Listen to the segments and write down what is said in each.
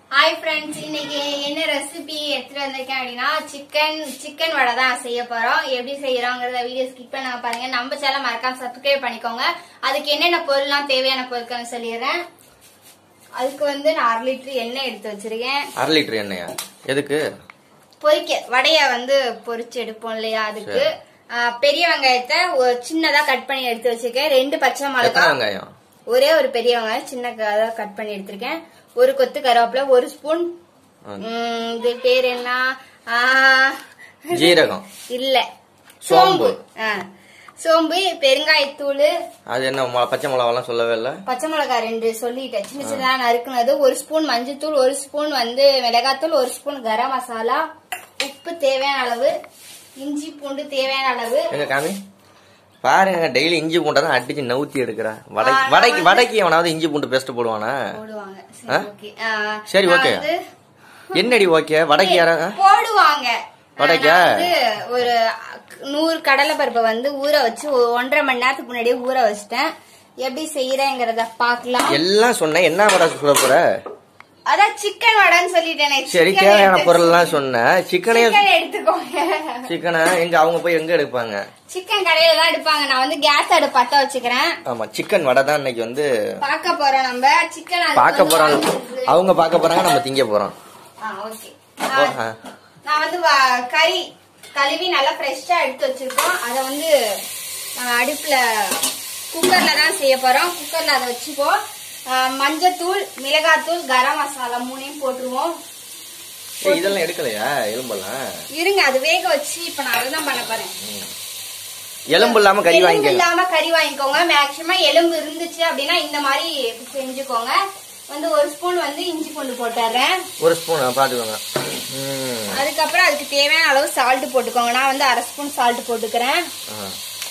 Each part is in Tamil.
ஹாய் ஃப்ரெண்ட்ஸ் இன்னைக்கு என்ன ரெசிபி எடுத்துட்டு வந்திருக்கேன் அப்படின்னா சிக்கன் சிக்கன் வடை தான் செய்ய போறோம் எப்படி செய்யறோங்கிறத வீடியோ ஸ்கிப் பண்ண பாருங்க நம்ம சேனல் மறக்காம சப்ஸ்கிரைப் பண்ணிக்கோங்க அதுக்கு என்னென்ன பொருள்லாம் தேவையான பொருட்கள் சொல்லிடுறேன் அதுக்கு வந்து நான் அரை லிட்டர் எண்ணெய் எடுத்து வச்சிருக்கேன் அரை லிட்டர் எண்ணெயா எதுக்கு பொரிக்க வடைய வந்து பொரிச்சு எடுப்போம் இல்லையா அதுக்கு ஆஹ், பெரிய வெங்காயத்தை ஒரு சின்னதா கட் பண்ணி எடுத்து வச்சிருக்கேன் ரெண்டு பச்சை எத்தனை மிளகாய் வெங்காயம் ஒரே ஒரு பெரிய வெங்காயம் சின்ன கட் பண்ணி எடுத்திருக்கேன் ஒரு கொத்து கருவேப்பிலை ஒரு ஸ்பூன் ம், இது பேர் என்ன ஆ, ஜீரகம் இல்ல சோம்பு. சோம்பு ஆ. சோம்பு பெருங்காயத்தூள் அது என்ன மொ- பச்சை மிளகாலாம் சொல்லவே இல்ல பச்சை மிளகாய் ரெண்டு சொல்லிட்டேன் சின்ன சின்னதா நறுக்குனது ஒரு ஸ்பூன் மஞ்சத்தூள் ஒரு ஸ்பூன் வந்து மிளகாத்தூள் ஒரு ஸ்பூன் கரம் மசாலா உப்பு தேவையான அளவு இஞ்சி பூண்டு தேவையான அளவு எங்க காமி பாருங்க டெய்லி இஞ்சி பூண்டை தான் அடிச்சு நவுத்தி எடுக்கிறா வடை ஆ, வடைக்கு வடைக்கு எவனாவது இஞ்சி பூண்டு பேஸ்ட் போடுவானா போடுவாங்க ஆ? சரி ஓகே ஆ, சரி, நான் ஓகே. வந்து என்னடி ஓகே வடைக்கு யாரா ஆ? போடுவாங்க வடைக்கா? நான் வந்து ஒரு நூறு கடலை பருப்பை வந்து ஊற வச்சு ஒ- ஒன்றரை மணி நேரத்துக்கு முன்னாடியே ஊற வச்சிட்டேன் எப்படி செய்யறேங்கிறத பாக்கலாம் எல்லாம் சொன்னேன் என்ன வடை சொல்ல போற அதான் சிக்கன் வடைன்னு சொல்லிட்டேனே சரி chicken தேவையான எடுத்து- பொருள் எல்லாம் சொன்னேன் சிக்கனே சிக்கன் எடுத்துக்கோங்க சிக்கனை எங்க அவங்க போய் எங்க எடுப்பாங்க சிக்கன் கடையில தான் எடுப்பாங்க நான் வந்து கேஸ் அடுப்பு பத்த வச்சுக்கிறேன் ஆமா சிக்கன் வடை தான் இன்னைக்கு வந்து பார்க்க போறோம் நம்ம சிக்கன் பார்க்க போறாங்க அவங்க பார்க்க போறாங்க நம்ம திங்க போறோம் ஓகே ஓ, ஆ. நான் வந்து வ- கறி கழுவி நல்லா ஃப்ரெஷ்ஷா எடுத்து வச்சிருக்கோம் அதை வந்து ஆ, அடுப்புல குக்கர்ல தான் செய்ய போறோம் குக்கர்ல அதை வச்சுப்போம் ஆ, மஞ்சத்தூள் மிளகாத்தூள் கரம் மசாலா மூணையும் போட்டுருவோம் ஏய், இதெல்லாம் எடுக்கலையா எலும்பெல்லாம் இருங்க அது வேக வச்சு இப்ப நான் அதுதான் பண்ண போறேன் எலும்பு இல்லாம கறி எலும்பு வாங்கிக்கங்க இல்லாம கறி வாங்கிக்கோங்க மேக்சிமம் எலும்பு இருந்துச்சு அப்படின்னா இந்த மாதிரி செஞ்சுக்கோங்க வந்து ஒரு ஸ்பூன் வந்து இஞ்சி பூண்டு போட்டுறேன் ஒரு ஸ்பூன் பாத்துக்கோங்க ம். அதுக்கப்புறம் அதுக்கு தேவையான அளவு சால்ட் போட்டுக்கோங்க நான் வந்து அரை ஸ்பூன் சால்ட் போட்டுக்கிறேன் ஆ.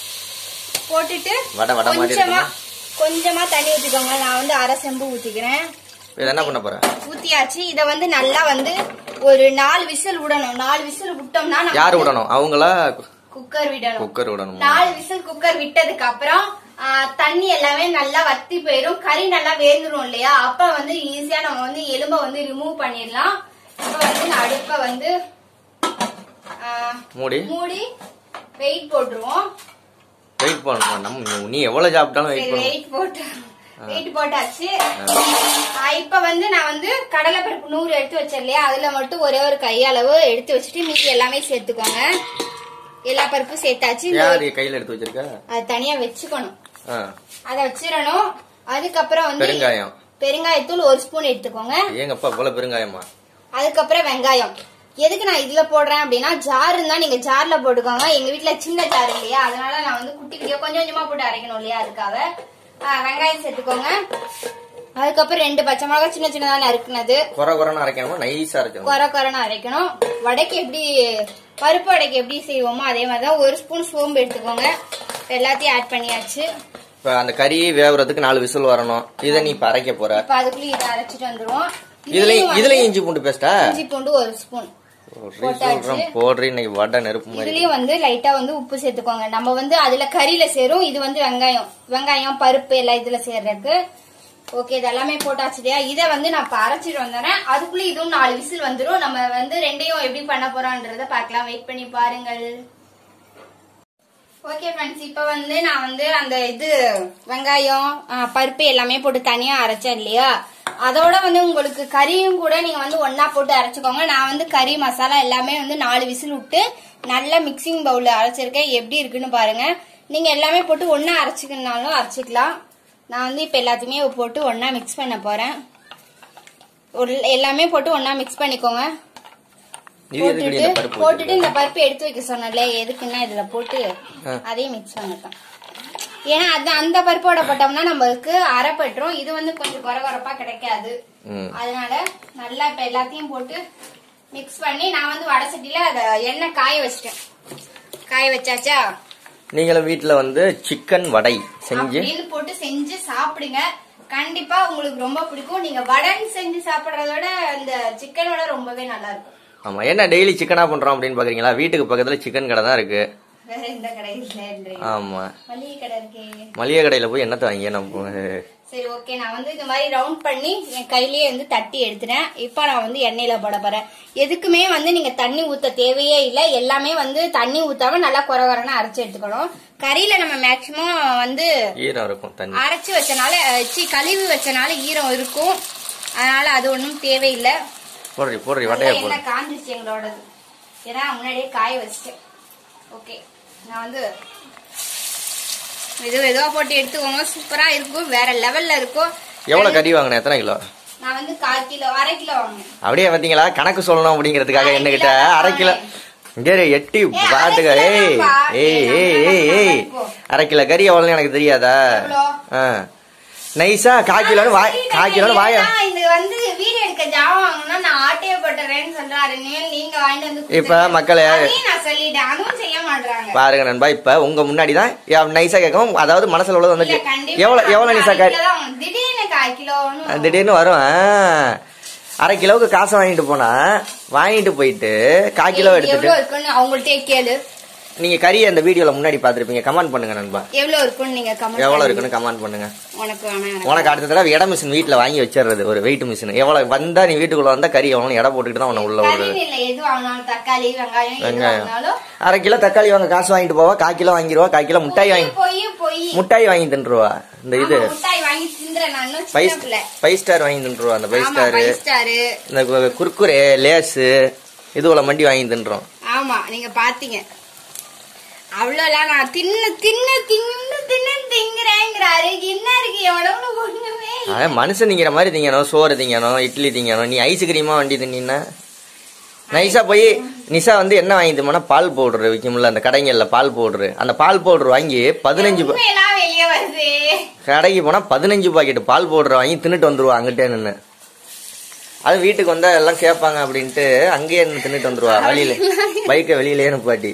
போட்டுட்டு வடை வடை மாதிரி கொஞ்சமா இருக்குமா? கொஞ்சமா தண்ணி ஊத்திக்கோங்க நான் வந்து அரை செம்பு ஊத்திக்கிறேன் இதை என்ன பண்ண போற ஊத்தியாச்சு இத வந்து நல்லா வந்து ஒரு நாலு விசில் விடணும் நாலு விசில் விட்டோம்னா நம்ம யாரு வந்து விடணும் அவங்களா குக்கர் விடணும் குக்கர் விடணுமா நாலு விசில் குக்கர் விட்டதுக்கு அப்புறம் ஆ, தண்ணி எல்லாமே நல்லா வத்தி போயிடும் கறி நல்லா வேந்துடும் இல்லையா அப்ப வந்து ஈஸியா நம்ம வந்து எலும்ப வந்து ரிமூவ் பண்ணிடலாம் இப்ப வந்து நான் அடுப்ப வந்து ஆ, மூடி மூடி வெயிட் போட்டுருவோம் வெயிட் பண்ணணும் நம்ம நீ எவ்வளவு சாப்பிட்டாலும் வெயிட் சரி பண்ணணும் வெயிட் போட்டு வெயிட் போட்டாச்சு ஆ, இப்ப வந்து நான் வந்து கடலை பருப்பு நூறு எடுத்து வச்சேன் இல்லையா அதுல மட்டும் ஒரே ஒரு கையளவு எடுத்து வச்சுட்டு மீதி எல்லாமே சேர்த்துக்கோங்க எல்லா பருப்பும் சேர்த்தாச்சு இந்த யாரு கையில எடுத்து வச்சிருக்க அது தனியா வச்சுக்கணும் ஆ. அதை வச்சிடணும் அதுக்கப்புறம் வந்து பெருங்காயம் பெருங்காயத்தூள் ஒரு ஸ்பூன் எடுத்துக்கோங்க ஏங்கப்பா இவ்வளவு பெருங்காயமா அதுக்கப்புறம் வெங்காயம் எதுக்கு நான் இதுல போடுறேன் அப்படின்னா ஜார் இருந்தா நீங்க ஜார்ல போட்டுக்கோங்க எங்க வீட்ல சின்ன ஜார் இல்லையா அதனால நான் வந்து குட்டி குட்டியா கொஞ்சம் கொஞ்சமா போட்டு அரைக்கணும் இல்லையா அதுக்காக ஆ, வெங்காயம் சேர்த்துக்கோங்க அதுக்கப்புறம் ரெண்டு பச்சை மிளகாய் சின்ன சின்னதா நறுக்குனது குறை குறைன்னு அரைக்கணுமா நைஸா அரைக்கணும் குறை குறைன்னு அரைக்கணும் வடைக்கு எப்படி பருப்பு வடைக்கு எப்படி செய்வோமோ அதே மாதிரி தான் ஒரு ஸ்பூன் சோம்பு எடுத்துக்கோங்க எல்லாத்தையும் ஆட் பண்ணியாச்சு இப்ப அந்த கறி வேவுறதுக்கு நாலு விசில் வரணும் இதை நீ இப்ப அரைக்க போற இப்ப அதுக்குள்ள இதை அரைச்சிட்டு வந்துருவோம் இதுலயும் இதுலயும் இதுலயும் இஞ்சி பூண்டு பேஸ்டா இஞ்சி பூண்டு ஒரு ஸ்பூன் சொல்றேன் போடுறேன் இன்னைக்கு வடை நெருப்பு மாதிரி இதுலயும் வந்து லைட்டா வந்து உப்பு சேர்த்துக்கோங்க நம்ம வந்து அதுல கறியில சேரும் இது வந்து வெங்காயம் வெங்காயம் பருப்பு எல்லாம் இதுல சேர்றதுக்கு ஓகே இது எல்லாமே போட்டாச்சு இல்லையா இதை வந்து நான் இப்ப அரைச்சிட்டு வந்துடுறேன் அதுக்குள்ள இதுவும் நாலு விசில் வந்துரும் நம்ம வந்து ரெண்டையும் எப்படி பண்ண போறோம்ன்றத பார்க்கலாம் வெயிட் பண்ணி பாருங்கள் ஓகே ஃப்ரெண்ட்ஸ் இப்போ வந்து நான் வந்து அந்த இது வெங்காயம் ஆ, பருப்பு எல்லாமே போட்டு தனியா அரைச்சேன் இல்லையா அதோட வந்து உங்களுக்கு கறியும் கூட நீங்க வந்து ஒண்ணா போட்டு அரைச்சுக்கோங்க நான் வந்து கறி மசாலா எல்லாமே வந்து நாலு விசில் விட்டு நல்ல மிக்சிங் பவுல்ல அரைச்சிருக்கேன் எப்படி இருக்குன்னு பாருங்க நீங்க எல்லாமே போட்டு ஒண்ணா அரைச்சிக்கனாலும் அரைச்சிக்கலாம் நான் வந்து இப்ப எல்லாத்தையுமே போட்டு ஒண்ணா மிக்ஸ் பண்ண போறேன் ஒரு- எல்லாமே போட்டு ஒண்ணா மிக்ஸ் பண்ணிக்கோங்க இது எதுக்கு இந்த போட்டுட்டு பருப்பு போட்டுட்டு இந்த பருப்பு எடுத்து வைக்க சொன்னல எதுக்குன்னா இதுல போட்டு ஆ. அதையும் மிக்ஸ் பண்ணத்தான் ஏன்னா அது அந்த பருப்போட போட்டோம்னா நம்மளுக்கு அரைப்பட்டுரும் இது வந்து கொஞ்சம் குறை குறைப்பா கிடைக்காது ம். அதனால நல்லா இப்ப எல்லாத்தையும் போட்டு மிக்ஸ் பண்ணி நான் வந்து வடை சட்டியில அத எண்ணெய் காய வச்சிட்டேன் காய வச்சாச்சா நீங்களும் வீட்டுல வந்து சிக்கன் வடை செஞ்சு அப்படின்னு போட்டு செஞ்சு சாப்பிடுங்க கண்டிப்பா உங்களுக்கு ரொம்ப பிடிக்கும் நீங்க வடைன்னு செஞ்சு சாப்பிடுறத விட இந்த சிக்கன் வடை ரொம்பவே நல்லா இருக்கும் ஆமா என்ன டெய்லி சிக்கனா பண்றோம் அப்படின்னு பாக்குறீங்களா வீட்டுக்கு பக்கத்துல சிக்கன் கடை தான் இருக்கு வேற எந்த கடை இல்லைன்றீங்க ஆமா மளிகை கடை இருக்கே மளிகை கடையில போய் என்னத்த வாங்கி நம்ம சரி ஓகே நான் வந்து இந்த மாதிரி ரவுண்ட் பண்ணி என் கையிலேயே வந்து தட்டி எடுத்துட்டேன் இப்போ நான் வந்து எண்ணெயில போட போறேன் எதுக்குமே வந்து நீங்க தண்ணி ஊத்த தேவையே இல்லை எல்லாமே வந்து தண்ணி ஊத்தாம நல்லா குறை குறைன்னு அரைச்சு எடுத்துக்கணும் கறியில நம்ம மேக்சிமம் வந்து ஈரம் இருக்கும் தண்ணி அரைச்சு வச்சனால சி கழுவி வச்சனால ஈரம் இருக்கும் அதனால அது ஒன்றும் தேவையில்லை போடுறி போடுறி நல்லா வட்டையை போடு எண்ணெய் காஞ்சிச்சு எங்களோடது ஏன்னா முன்னாடியே காய வச்சிட்டேன் ஓகே நான் வந்து மெது மெதுவா போட்டு எடுத்துக்கோங்க சூப்பரா இருக்கும் வேற லெவல்ல இருக்கும் எவ்வளவு கறி வாங்கினேன் எத்தனை கிலோ நான் வந்து கால் கிலோ அரை கிலோ வாங்கினேன் அப்படியே பாத்தீங்களா கணக்கு சொல்லணும் அப்படிங்கிறதுக்காக அரை என்ன கிட்ட கிலோ தான் அரை கிலோ இங்கே இரு, எட்டி ஏய், பாட்டுக்க அரை கிலோ ஏய் தான்ப்பா. ஏய் ஏய் நம்ம ஏய் நம்ம ஏய் இருக்கும். அரை கிலோ கறி எவ்வளவு எனக்கு தெரியாதா எவ்வளோ? ஆ நைஸா கால் கிலோன்னு வாய் கால் கிலோன்னு வாய ஏன்னா, இது வந்து வீடியோ எடுக்க ஜாமான் வாங்கினா நான் ஆட்டையே போட்டுறேன்னு சொல்றாரு இனிமேல் நீங்க வாங்கிட்டு வந்து இப்ப கொடுத்துருங்க. மக்களே- அதையும் நான் சொல்லிட்டேன் அதுவும் செய்ய மாட்டாங்க பாருங்க நண்பா இப்ப உங்க முன்னாடி தான் நைஸா கேட்கவும் அதாவது மனசுல உள்ளது இல்ல வந்துச்சு கண்டிப்பா எவ்வளவு எவ்வளவு நைஸா அரை கறி கிலோ தான் வாங்கணும். திடீர்னு கால் கிலோன்னு திடீர்னு வரும் ஆ. அரை கிலோவுக்கு காசு வாங்கிட்டு போனா வாங்கிட்டு போயிட்டு கால் கிலோ எடுத்துட்டு எவ்வளவு இருக்குன்னு அவங்கள்ட்டயே கேளு நீங்க கறி அந்த வீடியோல முன்னாடி பாத்திருப்பீங்க கமெண்ட் பண்ணுங்க நண்பா எவ்வளவு இருக்குன்னு நீங்க கமெண்ட் எவ்வளவு இருக்குன்னு கமெண்ட் பண்ணுங்க உனக்கு வேணாம் எனக்கு உனக்கு அடுத்த தடவை இட மிஷின் வீட்டுல வாங்கி வச்சிடுறது ஒரு வெயிட் மிஷின் எவ்வளவு வந்தா நீ வீட்டுக்குள்ள வந்தா கறி எவ்வளவு எடை போட்டுக்கிட்டு தான் உன்னை உள்ள விடுறது கறின்னு இல்ல எது வாங்கினாலும் தக்காளி வெங்காயம் எது வெங்காயம் வாங்கினாலும் அரை கிலோ தக்காளி வாங்க காசு வாங்கிட்டு போவா கால் கிலோ வாங்கிடுவா கால் கிலோ முட்டாய் வாங்கி போய் போய் முட்டாய் வாங்கி தின்றுவா இந்த இது ஆமா, முட்டாய் வாங்கி தின்றேன் நான் இன்னும் ஃபைவ் சின்ன பிள்ளை ஃபைவ் ஸ்டார் வாங்கி தின்றுவா அந்த ஃபைவ் ஆமா ஸ்டார் ஃபைவ் ஸ்டாரு இந்த கு- குர்குரே லேஸு இதுவள மண்டி வாங்கி தின்றோம் ஆமா நீங்க பாத்தீங்க அவ்வளவுலாம் நான் தின்னு தின்னு தின்னு தின்னு திங்குறேங்கிறாரு என்ன இருக்கு எவ்வளவு ஒண்ணுமே இல்ல. அதான் மனுஷன் திங்கிற மாதிரி திங்கணும் சோறு திங்கணும் இட்லி திங்கணும் நீ ஐஸ் கிரீமா வண்டி தின்னா நைஸா போய் நிஷா வந்து என்ன வாங்கி தின்னா பால் பவுடர் விற்கும்ல அந்த கடைங்கள்ல பால் பவுடர் அந்த பால் பவுடர் வாங்கி பதினஞ்சு பா- உண்மையெல்லாம் வெளியே வருது கடைக்கு போனா பதினஞ்சு பாக்கெட் பால் பவுடர் வாங்கி தின்னுட்டு வந்துருவா அங்கிட்டே நின்னு அது வீட்டுக்கு வந்தா எல்லாம் கேட்பாங்க அப்படின்ட்டு அங்கேயே நின்னு தின்னுட்டு வந்துருவா வெளியில பைக்கை வெளியிலேயே நிப்பாட்டி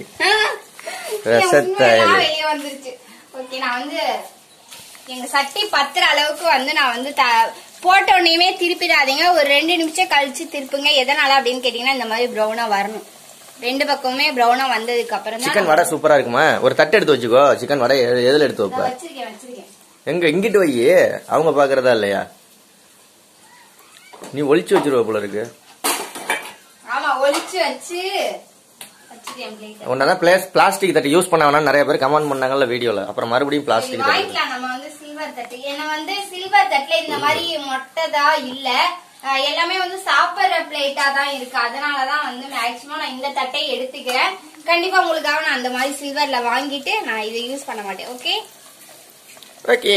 விஷத்தை. உண்மையெல்லாம் வெளியே வந்துருச்சு ஓகே நான் வந்து எங்க சட்டி பத்துற அளவுக்கு வந்து நான் வந்து த- போட்ட உடனேயுமே திருப்பிடாதீங்க ஒரு ரெண்டு நிமிஷம் கழிச்சு திருப்புங்க எதனால அப்படின்னு கேட்டீங்கன்னா இந்த மாதிரி ப்ரௌனா வரணும் ரெண்டு பக்கமுமே ப்ரௌனா வந்ததுக்கு அப்புறம் தான் சிக்கன் வடை சூப்பரா இருக்குமா ஒரு தட்டு எடுத்து வச்சுக்கோ சிக்கன் வடை எது- எதுல எடுத்து வைப்ப நான் வச்சிருக்கேன் வச்சிருக்கேன் எங்க இங்கிட்டு வை அவங்க பாக்குறதா இல்லையா நீ ஒளிச்சு வச்சிருவ போல இருக்கு ஆமா ஒளிச்சு வச்சு வச்சிருக்கேன் plate. உன்னதான் பிளேஸ் பிளாஸ்டிக் தட்டு யூஸ் பண்ண வேணாம் நிறைய பேர் கமெண்ட் பண்ணாங்கல்ல வீடியோல அப்புறம் மறுபடியும் சரி, பிளாஸ்டிக் தட்டு வாங்கிக்கலாம் நம்ம வந்து சில்வர் தட்டு ஏன்னா வந்து சில்வர் தட்டுல இந்த மாதிரி மொட்டைதா இல்ல அஹ் எல்லாமே வந்து சாப்பிடுற பிளேட்டா தான் இருக்கு அதனாலதான் வந்து மேக்சிமம் நான் இந்த தட்டை எடுத்துக்கிறேன் கண்டிப்பா உங்களுக்காக நான் அந்த மாதிரி சில்வர்ல வாங்கிட்டு நான் இதை யூஸ் பண்ண மாட்டேன் ஓகே ஓகே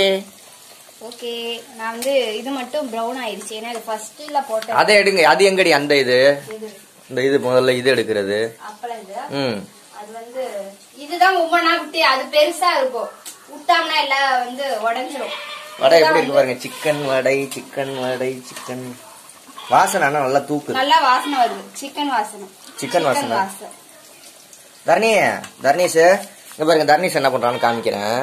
ஓகே நான் வந்து இது மட்டும் ப்ரௌன் ஆயிருச்சு ஏன்னா இது ஃபர்ஸ்ட்ல போட்டேன் அதை எடுங்க அது எங்கடி அந்த இது இது இந்த இது முதல்ல இது எடுக்கிறது அப்பளம் இது ம் அது வந்து இதுதான் ஒவ்வொன்றா விட்டு அது பெருசா இருக்கும் விட்டாம்னா எல்லாம் வந்து உடஞ்சிரும் வடை எப்படி இருக்கு பாருங்க chicken vada chicken vada chicken வாசனை ஆனா நல்லா தூக்குது நல்லா வாசனை வருது சிக்கன் வாசனை சிக்கன் வாசனை. தர்ணி தர்ணீஷ் இங்க பாருங்க தர்ணீஷ் என்ன பண்றான்னு காமிக்கிறேன்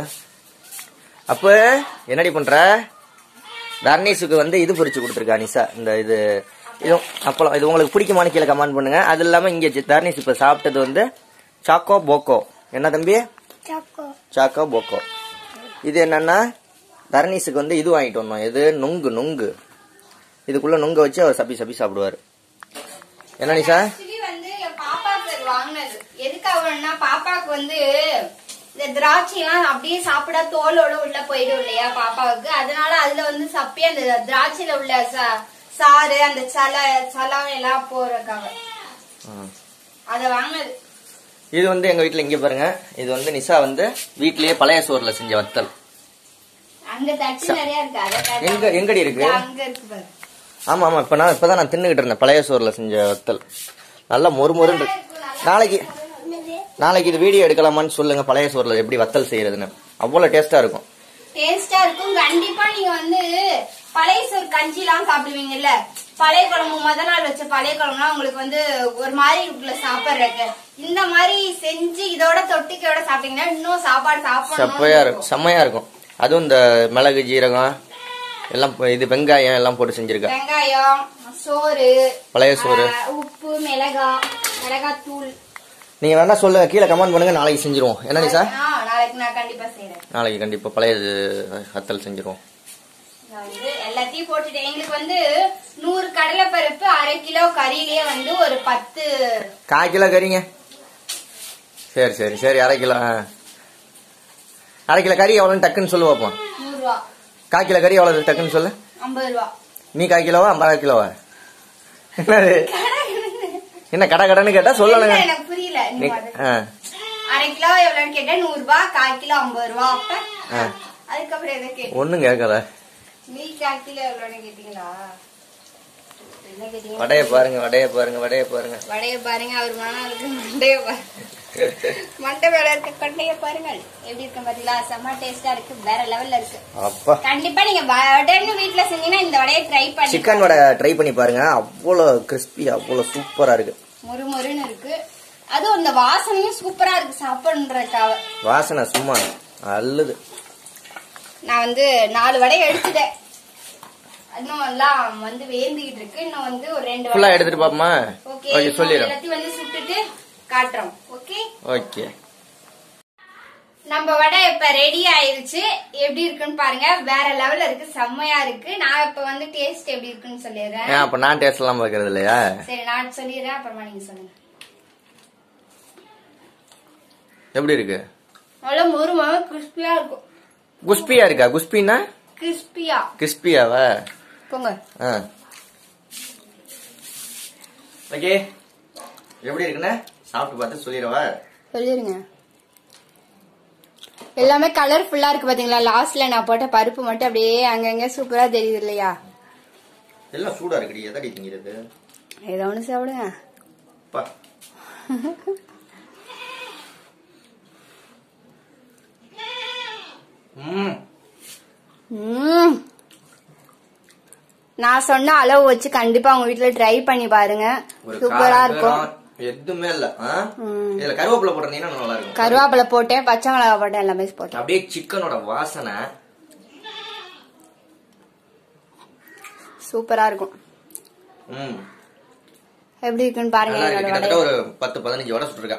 அப்ப என்னடி பண்ற தர்ணீஷுக்கு வந்து இது பொரிச்சு கொடுத்துருக்கா நிஷா இந்த இது இது அப்பளம் இது உங்களுக்கு பிடிக்குமான்னு கீழே கமெண்ட் பண்ணுங்க அது இல்லாம இங்க சி- தர்ணீஷ் இப்ப சாப்பிட்டது வந்து சாக்கோ போக்கோ என்ன தம்பி சாக்கோ போக்கோ இது என்னன்னா தர்ணீஷுக்கு வந்து இது வாங்கிட்டு வந்தோம் இது நுங்கு நுங்கு இதுக்குள்ள நுங்க வச்சு அவர் சப்பி சப்பி சாப்பிடுவாரு என்ன நிஷா ஆக்சுவலி வந்து என் பாப்பாக்கு அது வாங்கினது எதுக்காகனா பாப்பாக்கு வந்து இந்த திராட்சை எல்லாம் அப்படியே சாப்பிட தோலோட உள்ள போயிடும் இல்லையா பாப்பாவுக்கு அதனால அதுல வந்து சப்பி அந்த திராட்சையில உள்ள ச- சாறு அந்த சல சலம் எல்லாம் போறதுக்காக ஆ. அத வாங்கினது இது வந்து எங்க வீட்ல இங்க பாருங்க இது வந்து நிஷா வந்து வீட்லயே பழைய சோறுல செஞ்ச வத்தல் அங்க தட்டு நிறைய இருக்கு அதை தட்டு- எங்க எங்கடி இருக்கு அங்க இருக்கு பாரு ஆமா ஆமா இப்ப நான் இப்பதான் நான் தின்னுகிட்டு இருந்தேன் பழைய சோறுல செஞ்ச வத்தல் நல்லா மொறு மொறுன்னு இருக்கு. நாளைக்கு நாளைக்கு இது வீடியோ எடுக்கலாமான்னு சொல்லுங்க பழைய சோறுல எப்படி வத்தல் செய்யறதுன்னு அவ்வளவு டேஸ்டா இருக்கும் டேஸ்டா இருக்கும் கண்டிப்பா நீங்க வந்து பழைய சோறு கஞ்சி எல்லாம் சாப்பிடுவீங்கல்ல பழைய குழம்பு முத நாள் வச்ச பழைய குழம்புலாம் உங்களுக்கு வந்து ஒரு மாதிரி இருக்குல்ல சாப்பிடுறதுக்கு இந்த மாதிரி செஞ்சு இதோட தொட்டுக்கையோட சாப்பிட்டீங்கன்னா இன்னும் சாப்பாடு செப்பையா சாப்பிடணும் இருக்கும் செம்மையா இருக்கும் அதுவும் இந்த மிளகு ஜீரகம் எல்லாம் போ- இது வெங்காயம் எல்லாம் போட்டு செஞ்சிருக்கா வெங்காயம் சோறு பழைய சோறு ஆஹ், உப்பு மிளகா மிளகாத்தூள் நீங்க வேணா சொல்லுங்க கீழே கமெண்ட் பண்ணுங்க நாளைக்கு செஞ்சிருவோம் என்ன நிஷா ஆ, நாளைக்கு நான் கண்டிப்பா செய்யறேன் நாளைக்கு கண்டிப்பா பழைய இது வத்தல் செஞ்சிருவோம் நான் வந்து எல்லாத்தையும் போட்டுட்டேன் எங்களுக்கு வந்து நூறு கடலைப்பருப்பு அரை கிலோ கறியிலேயே வந்து ஒரு பத்து கால் கிலோ கறிங்க சரி சரி சரி அரை கிலோ ஆ. அரை கிலோ கறி எவ்வளோன்னு டக்குன்னு சொல்லு பார்ப்போம் நூறு ரூபா கால் கிலோ கறி எவ்வளோ டக்குன்னு சொல்லு ஐம்பது ரூபா நீ கால் கிலோவா ஐம்பது கிலோவா என்னது என்ன கடை கடைன்னு கேட்டா சொல்லணுங்க இல்ல, எனக்கு புரியல நீ நீ முதல்ல. ஆ அரை கிலோ எவ்வளவுன்னு கேட்டேன் நூறு ரூபாய் கால் கிலோ ஐம்பது ரூபா அப்ப ஆ. அதுக்கப்புறம் எதை கேட்டேன் ஒன்றும் கேட்கல நீ கால் கிலோ எவ்வளவுன்னு கேட்டீங்களா என்ன கேட்டீங்க வடைய பாருங்க வடைய பாருங்க வடைய பாருங்க வடைய பாருங்க அவர் மனம் இருக்கு மண்டைய பாருங்க மண்டை மேல இருக்க கொண்டைய பாருங்க எப்படி இருக்கு பாத்தீங்களா செம்ம டேஸ்டா இருக்கு வேற லெவல்ல இருக்கு அப்பா கண்டிப்பா நீங்க வடைன்னு வீட்ல செஞ்சீங்கன்னா இந்த வடையை ட்ரை பண்ணி சிக்கன் வடை ட்ரை பண்ணி பாருங்க அவ்வளோ கிறிஸ்பி அவ்வளோ சூப்பரா இருக்கு மொறு மொறுன்னு இருக்கு அதுவும் அந்த வாசனையும் சூப்பரா இருக்கு சாப்பிடுறதுக்காக வாசனை சும்மா அல்லுது நான் வந்து நாலு வடை எடுத்துட்டேன் இன்னும் எல்லாம் வந்து வேந்திக்கிட்டு இருக்கு இன்னும் வந்து ஒரு ரெண்டு ஃபுல்லா வடை எடுத்துட்டு பாப்போமா ஓகே ஓகே சொல்லிடுறேன் எல்லாத்தையும் வந்து சுட்டுட்டு காட்டுறோம் ஓகே ஓகே நம்ம வடை இப்ப ரெடி ஆயிருச்சு எப்படி இருக்குன்னு பாருங்க வேற லெவல்ல இருக்கு செம்மையா இருக்கு நான் இப்ப வந்து டேஸ்ட் எப்படி இருக்குன்னு சொல்லிடுறேன் ஏன் அப்ப நான் டேஸ்ட் எல்லாம் பார்க்கறது இல்லையா சரி நான் சொல்லிடுறேன் அப்புறமா நீங்க சொல்லுங்க எப்படி இருக்கு நல்லா மொறு மொறு கிறிஸ்பியா இருக்கும் குஸ்பியா இருக்கா குஸ்பின்னா கிறிஸ்பியா கிறிஸ்பியாவா போங்க ஆ ஓகே எப்படி இருக்குன்னு சாப்பிட்டு பார்த்து சொல்லிடவா சொல்லிருங்க எல்லாமே கலர்ஃபுல்லா இருக்கு பாத்தீங்களா லாஸ்ட்ல நான் போட்ட பருப்பு மட்டும் அப்படியே அங்கங்க சூப்பரா தெரியுது இல்லையா எல்லாம் சூடா இருக்குடி எதடி திங்கிறது ஏதோ ஒண்ணு சாப்பிடுங்க பா ம் ம். நான் சொன்ன அளவு வச்சு கண்டிப்பா உங்க வீட்ல ட்ரை பண்ணி பாருங்க ஒரு சூப்பரா காரம் இருக்கும் கீரம் எதுவுமே இல்ல ஆ? ம். இதுல கருவேப்பிலை போட்டிருந்தீங்கன்னா நல்லா இருக்கும் கருவேப்பிலை போட்டேன் பச்சை மிளகா போட்டேன் எல்லாமே போட்டேன் அப்படியே சிக்கனோட வாசனை சூப்பரா இருக்கும் ம் எப்படி இருக்குன்னு பாருங்க நல்லா இருக்கு என்னோட கிட்டத்தட்ட வடை ஒரு பத்து பதினஞ்சு வடை சுட்டுருக்கா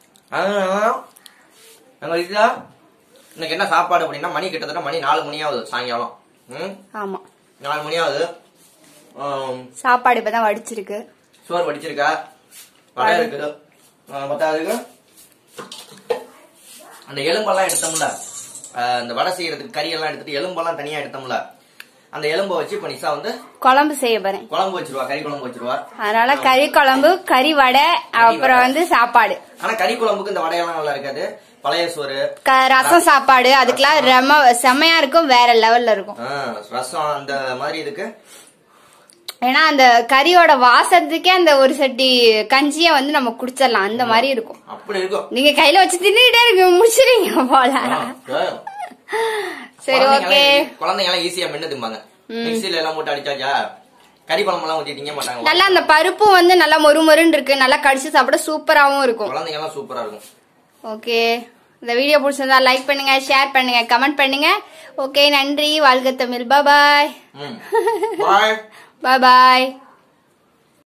எங்க வீட்டுல இன்னைக்கு என்ன சாப்பாடு அப்படின்னா மணி கிட்டத்தட்ட மணி நாலு மணி ஆகுது சாயங்காலம் ம் ஆமா நாலு மணி ஆகுது ஆம், சாப்பாடு இப்பதான் வடிச்சிருக்கு சோறு வடிச்சிருக்கா வடை இருக்குது ஆ, பத்தாவதுக்கு அந்த எலும்பெல்லாம் எடுத்தோம்ல ஆ, அந்த வடை செய்யறதுக்கு கறி எல்லாம் எடுத்துட்டு எலும்பெல்லாம் தனியா எடுத்தோம்ல அந்த எலும்பை வச்சு இப்ப நிசா வந்து குழம்பு செய்ய போறேன் குழம்பு வச்சிருவா கறி குழம்பு வச்சிருவா அதனால கறி குழம்பு கறி வடை அப்புறம் வந்து சாப்பாடு ஆனா கறி குழம்புக்கு இந்த வடையெல்லாம் நல்லா இருக்காது பழைய சோறு க- ரசம் சாப்பாடு அதுக்கெல்லாம் ரெம செம்மையா இருக்கும் வேற லெவல்ல இருக்கும் ஆ, ரசம் அந்த மாதிரி இதுக்கு ஏன்னா அந்த கறியோட வாசத்துக்கே அந்த ஒரு சட்டி கஞ்சிய வந்து நம்ம குடிச்சிடலாம் அந்த மாதிரி இருக்கும் அப்படி இருக்கும் நீங்க கையில வச்சு தின்னுட்டே இருக்கு முடிச்சிருங்க போல ஆ, ஆ. சரி ஓகே குழந்தைங்க எல்லாம் ஈஸியா மென்னு திம்பாங்க மிக்சில எல்லாம் போட்டு அடிச்சாச்சா கறி குழம்பு எல்லாம் ஊத்தி திங்க மாட்டாங்க நல்லா அந்த பருப்பும் வந்து நல்லா மொறு மொறுன்னு இருக்கு நல்லா கடிச்சு சாப்பிட சூப்பராவும் இருக்கும் குழந்தைங்க எல்லாம் சூப்பரா இருக்கும் ஓகே இந்த வீடியோ பிடிச்சிருந்தா லைக் பண்ணுங்க ஷேர் பண்ணுங்க கமெண்ட் பண்ணுங்க ஓகே நன்றி வாழ்க தமிழ் பாய் ம் பாய் பாய் பாய்